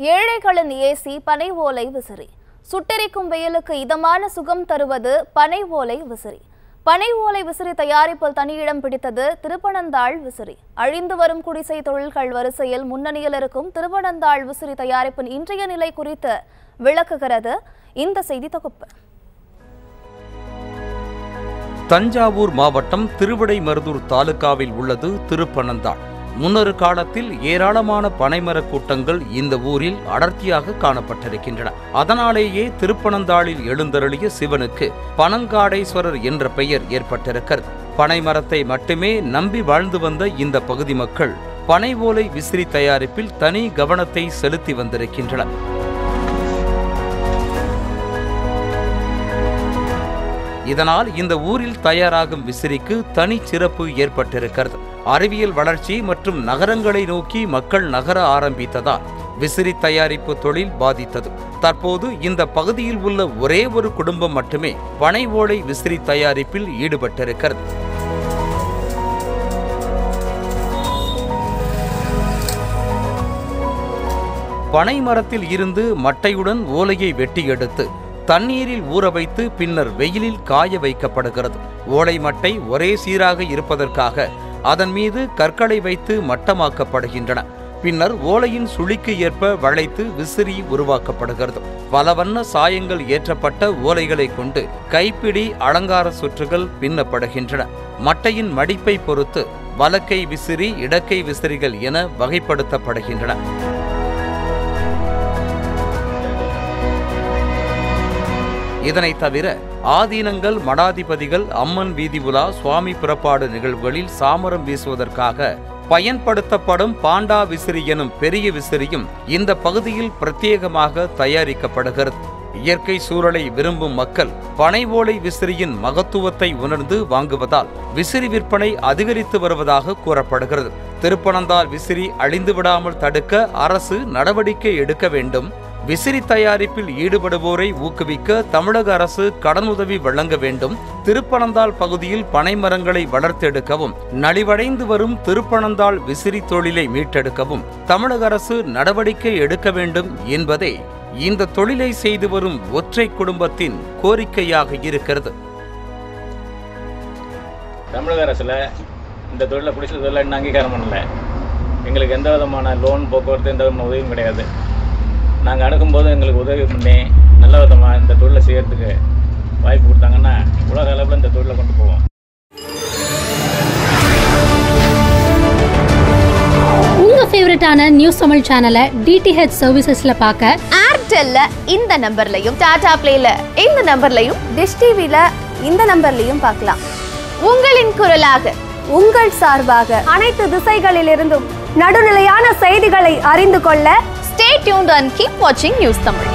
ஏழைகளின் ஏசி பனை ஓலை விசிறி சுட்டெரிக்கும் வெயிலுக்கு இதமான சுகம் தருவது பனை ஓலை விசிறி பனை ஓலை விசிறி தயாரிப்பில் தனியிடம் பிடித்தது திருப்பனந்தாள் விசிறி அழிந்து வரும் குடிசை தொழில்கள் வரிசையில் முன்னணியில் இருக்கும் திருப்பனந்தாள் விசிறி தயாரிப்பின் இன்றைய நிலை குறித்து விளக்குகிறது இந்த செய்தி தொகுப்பு தஞ்சாவூர் மாவட்டம் திருவிடைமருதூர் தாலுகாவில் உள்ளது திருப்பனந்தாள் முன்னொரு காலத்தில் ஏராளமான பனைமரக் கூட்டங்கள் இந்த ஊரில் அடர்த்தியாக காணப்பட்டிருக்கின்றன அதனாலேயே திருப்பனந்தாளில் எழுந்தருளிய சிவனுக்கு பனங்காடேஸ்வரர் என்ற பெயர் ஏற்பட்டிருக்கிறது பனைமரத்தை மட்டுமே நம்பி வாழ்ந்து வந்த இந்த பகுதி மக்கள் பனை ஓலை விசிறி தயாரிப்பில் தனி கவனத்தை செலுத்தி வந்திருக்கின்றனர் இதனால் இந்த ஊரில் தயாராகும் விசிறிக்கு தனி சிறப்பு ஏற்பட்டிருக்கிறது அறிவியல் வளர்ச்சி மற்றும் நகரங்களை நோக்கி மக்கள் நகர ஆரம்பித்ததால் விசிறி தயாரிப்பு தொழில் பாதித்தது தற்போது இந்த பகுதியில் உள்ள ஒரே ஒரு குடும்பம் மட்டுமே பனை ஓலை விசிறி தயாரிப்பில் ஈடுபட்டிருக்கிறது பனை மரத்தில் இருந்து மட்டையுடன் ஓலையை வெட்டி எடுத்து தண்ணீரில் ஊற வைத்து பின்னர் வெயிலில் காய வைக்கப்படுகிறது ஓலை மட்டை ஒரே சீராக இருப்பதற்காக அதன் மீது கற்களை வைத்து மட்டமாக்கப்படுகின்றன பின்னர் ஓலையின் சுழிக்கு ஏற்ப வளைத்து விசிறி உருவாக்கப்படுகிறது பல வண்ண சாயங்கள் ஏற்றப்பட்ட ஓலைகளை கொண்டு கைப்பிடி அலங்கார சுற்றுகள் பின்னப்படுகின்றன மட்டையின் மடிப்பை பொறுத்து வலக்கை விசிறி இடக்கை விசிறிகள் என வகைப்படுத்தப்படுகின்றன இதனைத் தவிர ஆதீனங்கள் மடாதிபதிகள் அம்மன் வீதி உலா சுவாமி புறப்பாடு நிகழ்வுகளில் சாமரம் வீசுவதற்காக பயன்படுத்தப்படும் பாண்டா விசிறி எனும் பெரிய விசிறியும் இந்த பகுதியில் பிரத்யேகமாக தயாரிக்கப்படுகிறது இயற்கை சூழலை விரும்பும் மக்கள் பனை ஓலை விசிறியின் மகத்துவத்தை உணர்ந்து வாங்குவதால் விசிறி விற்பனை அதிகரித்து வருவதாக கூறப்படுகிறது திருப்பனந்தால் விசிறி அழிந்து விடாமல் தடுக்க அரசு நடவடிக்கை எடுக்க வேண்டும் விசிறி தயாரிப்பில் ஈடுபடுவோரை ஊக்குவிக்க தமிழக அரசு கடனுதவி வழங்க வேண்டும் திருப்பனந்தாள் பகுதியில் பனைமரங்களை வளர்த்தெடுக்கவும் நலிவடைந்து வரும் திருப்பனந்தாள் விசிறி தொழிலை மீட்டெடுக்கவும் தமிழக அரசு நடவடிக்கை எடுக்க வேண்டும் என்பதே இந்த தொழிலை செய்து வரும் ஒற்றை குடும்பத்தின் கோரிக்கையாக இருக்கிறது தமிழக அரசில் இந்த தொழிலை பிடிச்ச தொழிலை இன்னும் அங்கீகாரம் பண்ணல எங்களுக்கு எந்த விதமான லோன் போக்குவரத்து எந்த விதமான உதவியும் கிடையாது நாங்கள் அணுகும்போது எங்களுக்கு உதவி பண்ணி நல்ல விதமாக இந்த தொழிலை செய்யறதுக்கு வாய்ப்பு கொடுத்தாங்கன்னா உலக அளவில் இந்த தொழிலை கொண்டு போவோம் உங்க ஃபேவரட்டான நியூஸ் தமிழ் சேனலை டிடிஹெச் சர்வீசஸ்ல பார்க்க ஏர்டெல்ல இந்த நம்பர்லையும் டாடா பிளேல இந்த நம்பர்லையும் டிஷ் டிவில இந்த நம்பர்லையும் பார்க்கலாம் உங்களின் குரலாக உங்கள் சார்பாக அனைத்து திசைகளிலிருந்தும் நடுநிலையான செய்திகளை அறிந்து கொள்ள ஸ்டே டியூன்ட் அண்ட் கீப் வாட்சிங் நியூஸ் தமிழ்